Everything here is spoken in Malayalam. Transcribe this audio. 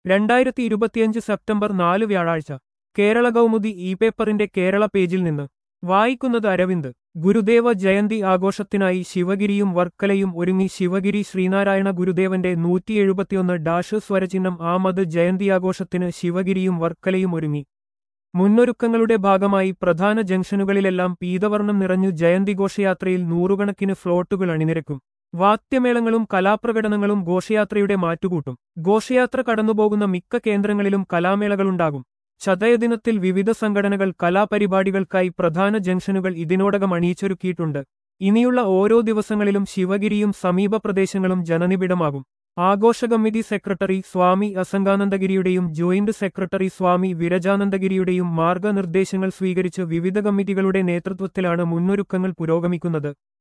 രണ്ടായിരത്തി ഇരുപത്തിയഞ്ച് സെപ്റ്റംബർ നാല് വ്യാഴാഴ്ച കേരള കൗമുദി ഇ പേപ്പറിന്റെ കേരള പേജിൽ നിന്ന് വായിക്കുന്നത് അരവിന്ദ് ഗുരുദേവ ജയന്തി ആഘോഷത്തിനായി ശിവഗിരിയും വർക്കലയും ഒരുങ്ങി ശിവഗിരി ശ്രീനാരായണ ഗുരുദേവന്റെ നൂറ്റി എഴുപത്തിയൊന്ന് ഡാഷ് സ്വരചിഹ്നം ആമത് ജയന്തിയാഘോഷത്തിന് ശിവഗിരിയും വർക്കലയും ഒരുങ്ങി മുന്നൊരുക്കങ്ങളുടെ ഭാഗമായി പ്രധാന ജംഗ്ഷനുകളിലെല്ലാം പീതവർണ്ണം നിറഞ്ഞു ജയന്തി ഘോഷയാത്രയിൽ നൂറുകണക്കിന് ഫ്ലോട്ടുകൾ അണിനിരക്കും വാദ്യമേളങ്ങളും കലാപ്രകടനങ്ങളും ഘോഷയാത്രയുടെ മാറ്റുകൂട്ടും ഘോഷയാത്ര കടന്നുപോകുന്ന മിക്ക കേന്ദ്രങ്ങളിലും കലാമേളകളുണ്ടാകും ചതയദിനത്തിൽ വിവിധ സംഘടനകൾ കലാപരിപാടികൾക്കായി പ്രധാന ജംഗ്ഷനുകൾ ഇതിനോടകം അണിയിച്ചൊരുക്കിയിട്ടുണ്ട് ഇനിയുള്ള ഓരോ ദിവസങ്ങളിലും ശിവഗിരിയും സമീപ പ്രദേശങ്ങളും ജനനിബിഡമാകും ആഘോഷ കമ്മിറ്റി സെക്രട്ടറി സ്വാമി അസംഗാനന്ദഗിരിയുടെയും ജോയിന്റ് സെക്രട്ടറി സ്വാമി വിരജാനന്ദഗിരിയുടെയും മാർഗനിർദ്ദേശങ്ങൾ സ്വീകരിച്ച് വിവിധ കമ്മിറ്റികളുടെ നേതൃത്വത്തിലാണ് മുന്നൊരുക്കങ്ങൾ പുരോഗമിക്കുന്നത്